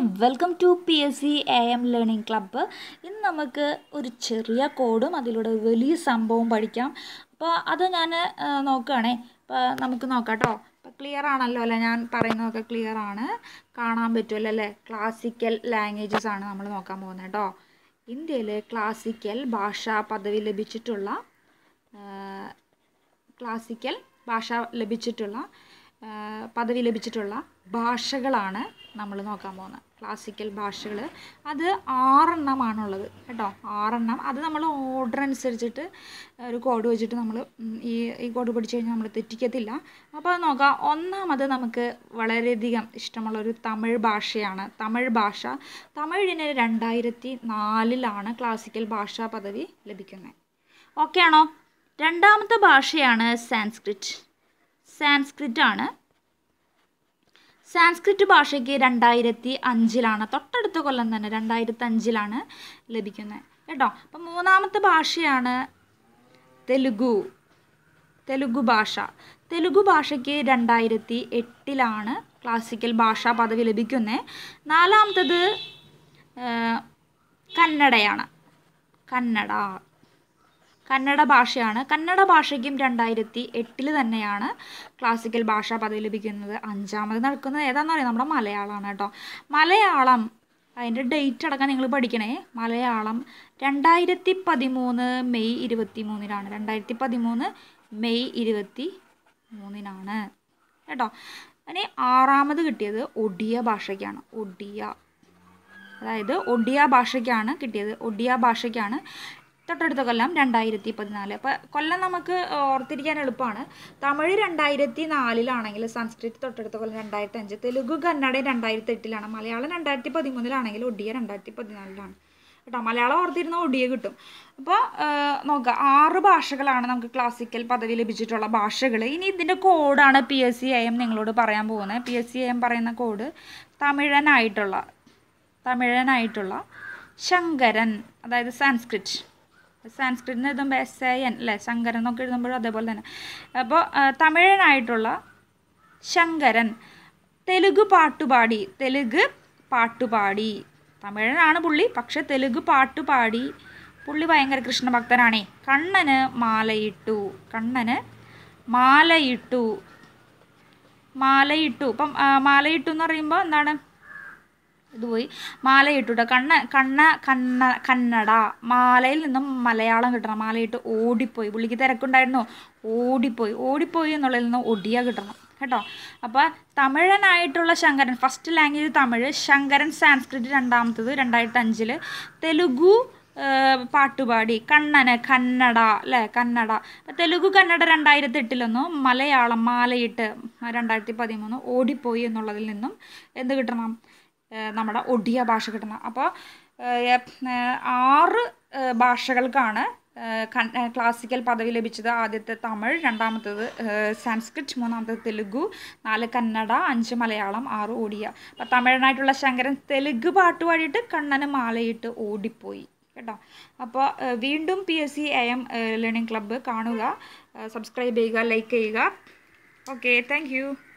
welcome to P S C A M learning club ഇന്ന് നമുക്ക് ഒരു ചെറിയ കോഡും അതിലൂടെ ഒരു വലിയ സംഭവം പഠിക്കാം അപ്പോൾ അത് ഞാൻ നോക്കുകയാണേ അപ്പോൾ നമുക്ക് നോക്കാം കേട്ടോ അപ്പോൾ ക്ലിയർ ആണല്ലോ അല്ലേ ഞാൻ പറയുന്നതൊക്കെ ക്ലിയർ ആണ് കാണാൻ പറ്റുമല്ലോ അല്ലേ ക്ലാസിക്കൽ ലാംഗ്വേജസ് ആണ് നമ്മൾ നോക്കാൻ പോകുന്നത് കേട്ടോ ഇന്ത്യയിൽ ക്ലാസിക്കൽ ഭാഷാ പദവി ലഭിച്ചിട്ടുള്ള ക്ലാസിക്കൽ ഭാഷ ലഭിച്ചിട്ടുള്ള പദവി ലഭിച്ചിട്ടുള്ള ഭാഷകളാണ് നമ്മൾ നോക്കാൻ പോകുന്നത് ക്ലാസിക്കൽ ഭാഷകൾ അത് ആറെണ്ണമാണുള്ളത് കേട്ടോ ആറെണ്ണം അത് നമ്മൾ ഓർഡർ അനുസരിച്ചിട്ട് ഒരു കോഡ് വെച്ചിട്ട് നമ്മൾ ഈ ഈ കോഡ് പഠിച്ചു കഴിഞ്ഞാൽ നമ്മൾ തെറ്റിക്കത്തില്ല അപ്പോൾ നോക്കാം ഒന്നാമത് നമുക്ക് വളരെയധികം ഇഷ്ടമുള്ളൊരു തമിഴ് ഭാഷയാണ് തമിഴ് ഭാഷ തമിഴിന് രണ്ടായിരത്തി നാലിലാണ് ക്ലാസിക്കൽ ഭാഷാ പദവി ലഭിക്കുന്നത് ഓക്കെ ആണോ രണ്ടാമത്തെ ഭാഷയാണ് സാൻസ്ക്രിറ്റ് സാൻസ്ക്രിറ്റ് ആണ് സാൻസ്ക്രിറ്റ് ഭാഷയ്ക്ക് രണ്ടായിരത്തി അഞ്ചിലാണ് തൊട്ടടുത്ത കൊല്ലം തന്നെ രണ്ടായിരത്തി അഞ്ചിലാണ് ലഭിക്കുന്നത് കേട്ടോ അപ്പം മൂന്നാമത്തെ ഭാഷയാണ് തെലുഗു തെലുഗു ഭാഷ തെലുഗു ഭാഷയ്ക്ക് രണ്ടായിരത്തി എട്ടിലാണ് ക്ലാസിക്കൽ ഭാഷാ പദവി ലഭിക്കുന്നത് നാലാമത്തത് കന്നഡയാണ് കന്നഡ കന്നഡ ഭാഷയാണ് കന്നഡ ഭാഷയ്ക്കും രണ്ടായിരത്തി എട്ടിൽ തന്നെയാണ് ക്ലാസിക്കൽ ഭാഷാ പദവി ലഭിക്കുന്നത് അഞ്ചാമത് നടക്കുന്നത് ഏതാണെന്ന് പറയുന്നത് നമ്മുടെ മലയാളമാണ് കേട്ടോ മലയാളം അതിൻ്റെ ഡേറ്റ് അടക്കം നിങ്ങൾ പഠിക്കണേ മലയാളം രണ്ടായിരത്തി പതിമൂന്ന് മെയ് ഇരുപത്തി മൂന്നിനാണ് രണ്ടായിരത്തി പതിമൂന്ന് മെയ് ഇരുപത്തി മൂന്നിനാണ് കേട്ടോ ഇനി ആറാമത് കിട്ടിയത് ഒഡിയ ഭാഷയ്ക്കാണ് ഒഡിയ അതായത് ഒഡിയ ഭാഷയ്ക്കാണ് കിട്ടിയത് ഒഡിയ ഭാഷയ്ക്കാണ് തൊട്ടടുത്ത കൊല്ലം രണ്ടായിരത്തി പതിനാല് അപ്പോൾ കൊല്ലം നമുക്ക് ഓർത്തിരിക്കാൻ എളുപ്പമാണ് തമിഴ് രണ്ടായിരത്തി നാലിലാണെങ്കിൽ സംസ്കൃത് തൊട്ടടുത്ത കൊല്ലം രണ്ടായിരത്തി അഞ്ച് തെലുഗു കന്നഡ രണ്ടായിരത്തി എട്ടിലാണ് മലയാളം രണ്ടായിരത്തി പതിമൂന്നിലാണെങ്കിൽ ഒഡിയ രണ്ടായിരത്തി പതിനാലിലാണ് കേട്ടോ മലയാളം ഓർത്തിരുന്ന ഒഡിയ കിട്ടും അപ്പോൾ നോക്കുക ആറ് ഭാഷകളാണ് നമുക്ക് ക്ലാസിക്കൽ പദവി ലഭിച്ചിട്ടുള്ള ഭാഷകൾ ഇനി ഇതിൻ്റെ കോഡാണ് P S C I M നിങ്ങളോട് പറയാൻ പോകുന്നത് P S C I M പറയുന്ന കോഡ് തമിഴനായിട്ടുള്ള തമിഴനായിട്ടുള്ള ശങ്കരൻ അതായത് സാൻസ്ക്രിറ്റ് സാൻസ്ക്രിറ്റിന് എഴുതുമ്പോൾ എസ് ഐ എൻ അല്ലേ ശങ്കരൻ എന്നൊക്കെ എഴുതുമ്പോഴും അതേപോലെ തന്നെ അപ്പോൾ തമിഴനായിട്ടുള്ള ശങ്കരൻ തെലുഗു പാട്ടുപാടി തെലുഗ് പാട്ടുപാടി തമിഴനാണ് പുള്ളി പക്ഷെ തെലുഗ് പാട്ടുപാടി പുള്ളി ഭയങ്കര കൃഷ്ണഭക്തനാണേ കണ്ണന് മാലയിട്ടു കണ്ണന് മാലയിട്ടു മാലയിട്ടു ഇപ്പം മാലയിട്ടു എന്ന് പറയുമ്പോൾ എന്താണ് ഇത് പോയി മാലയിട്ടുട്ടോ കണ്ണ കണ്ണ കണ്ണ കന്നഡ മാലയിൽ നിന്നും മലയാളം കിട്ടണം മാലയിട്ട് ഓടിപ്പോയി പുള്ളിക്ക് തിരക്കുണ്ടായിരുന്നു ഓടിപ്പോയി ഓടിപ്പോയി എന്നുള്ളതിൽ നിന്ന് ഒടിയ കിട്ടണം കേട്ടോ അപ്പോൾ തമിഴനായിട്ടുള്ള ശങ്കരൻ ഫസ്റ്റ് ലാംഗ്വേജ് തമിഴ് ശങ്കരൻ സാൻസ്ക്രിറ്റ് രണ്ടാമത്തത് രണ്ടായിരത്തി അഞ്ചിൽ തെലുഗു പാട്ടുപാടി കണ്ണന് കന്നഡ അല്ലേ കന്നഡ തെലുഗു കന്നഡ രണ്ടായിരത്തി എട്ടിലൊന്നും മലയാളം മാലയിട്ട് രണ്ടായിരത്തി പതിമൂന്ന് ഓടിപ്പോയി എന്നുള്ളതിൽ നിന്നും എന്ത് കിട്ടണം നമ്മുടെ ഒഡിയ ഭാഷ കിട്ടണം അപ്പോൾ ആറ് ഭാഷകൾക്കാണ് ക്ലാസിക്കൽ പദവി ലഭിച്ചത് ആദ്യത്തെ തമിഴ് രണ്ടാമത്തേത് സാൻസ്ക്രിറ്റ് മൂന്നാമത്തേത് തെലുഗു നാല് കന്നഡ അഞ്ച് മലയാളം ആറ് ഒഡിയ അപ്പോൾ തമിഴനായിട്ടുള്ള ശങ്കരൻ തെലുഗ് പാട്ട് പാടിയിട്ട് കണ്ണന് മാലയിട്ട് ഓടിപ്പോയി കേട്ടോ അപ്പോൾ വീണ്ടും P S C A M learning club കാണുക സബ്സ്ക്രൈബ് ചെയ്യുക ലൈക്ക് ചെയ്യുക ഓക്കെ താങ്ക്